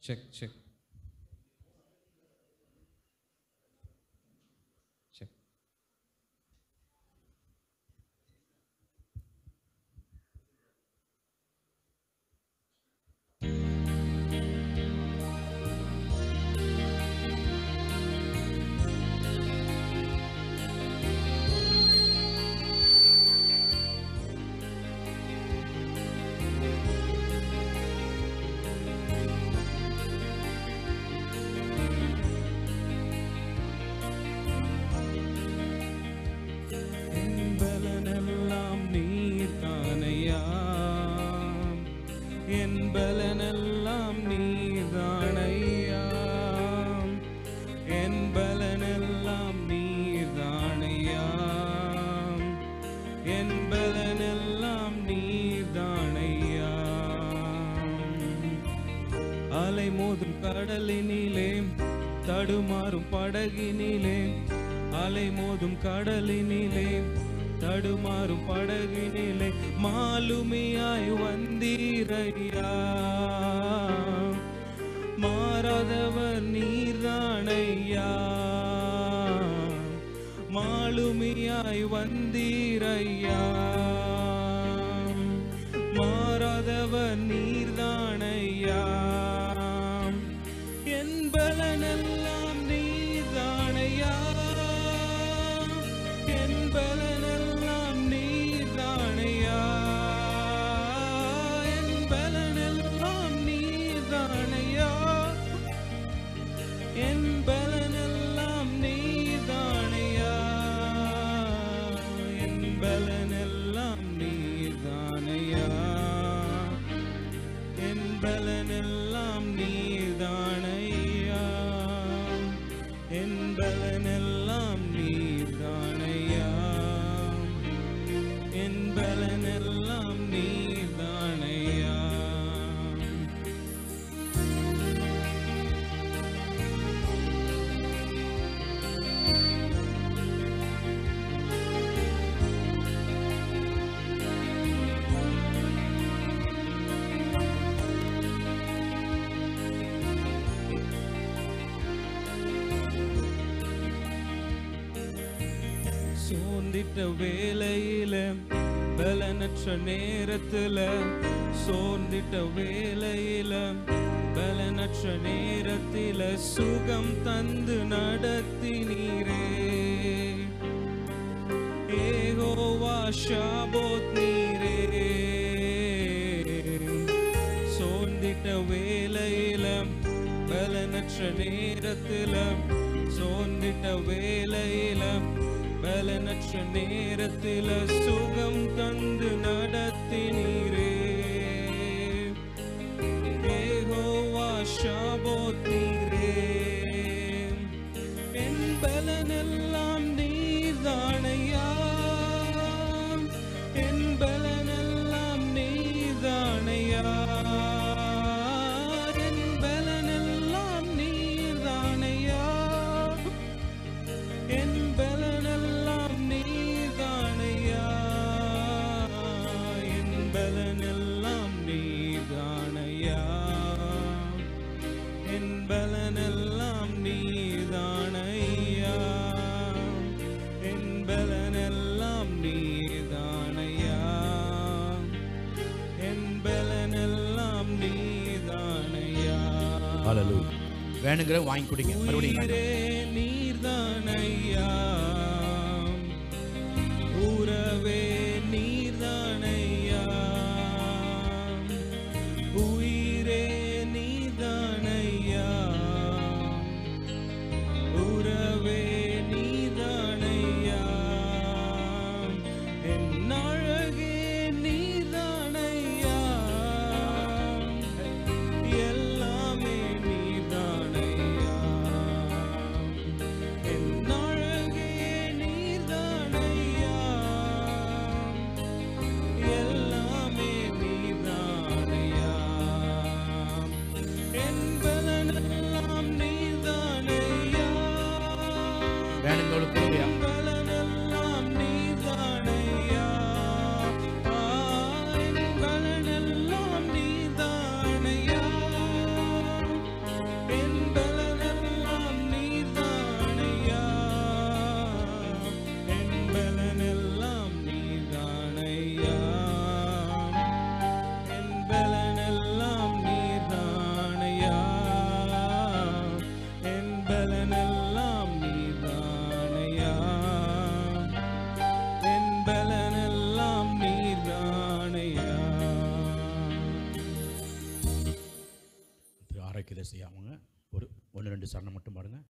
check check check என்பலனெல்லாம் நீர் தானையா என்பலனெல்லாம் நீர் தானையா என்பலனெல்லாம் நீர் தானையா என்பலனெல்லாம் நீர் தானையா அலை மோதும் கடலினிலே தடுமாறும் படகினிலே அலை மோதும் கடலினிலே தடுமாறும் படகினிலே மாலுமியாய் வந்தீரையா மாறாதவர் நீர்தானையா மாலுமியாய் வந்தீரையா மாறாதவர் நீர்தானையா என்பலனெல்லாம் நீர்தானையா என்பலனெல்லாம் நீர்தானையா என்பலனெல்லாம் நீர்தானையா என்பலனெல்லாம் நீர்தானையா என்பலனெல்லாம் நீர்தானையா என்பலனெல்லாம் நீர்தானையா என்பலனெல்லாம் நீர்தானையா என்பலனெல்லாம் நீர்தானையா சோர்ந்திட்ட வேலையில பலனற்ற நேரத்துல சோர்ந்திட்ட வேலையில பலனற்ற நேரத்தில சுகம் தந்து நடத்தினீரே ஏகோவா ஷாபோத் நீரே சோர்ந்திட்ட வேலையில பலனற்ற நேரத்தில சோர்ந்திட்ட வேலையில பலனற்ற நேரத்தில சுகம் தந்து நடத்தினீரே ஏகோவா ஷாபோத் நீரே என் பலனெல்லாம் நீர்தானையா என் பலனெல்லாம் நீர்தானையா என் பலனெல்லாம் நீர்தானையா என் பலனெல்லாம் நீர்தானையா என் பலனெல்லாம் நீர்தானையா என் பலனெல்லாம் நீர்தானையா என் பலனெல்லாம் நீர்தானையா என் பலனெல்லாம் நீர்தானையா ஹalleluya வேணுங்கிற வாங்கி குடிங்க மறுபடியும் உயிரே நீர்தானையா உறவே நீர்தானையா உயிரே நீர்தானையா உறவே நீர்தானையா என் அழகே நீர்தானையா எல்லாமே நீர்தானையா ஏசையா அவங்க ஒரு ஒன்று ரெண்டு சரணம் மட்டும் பாடுங்க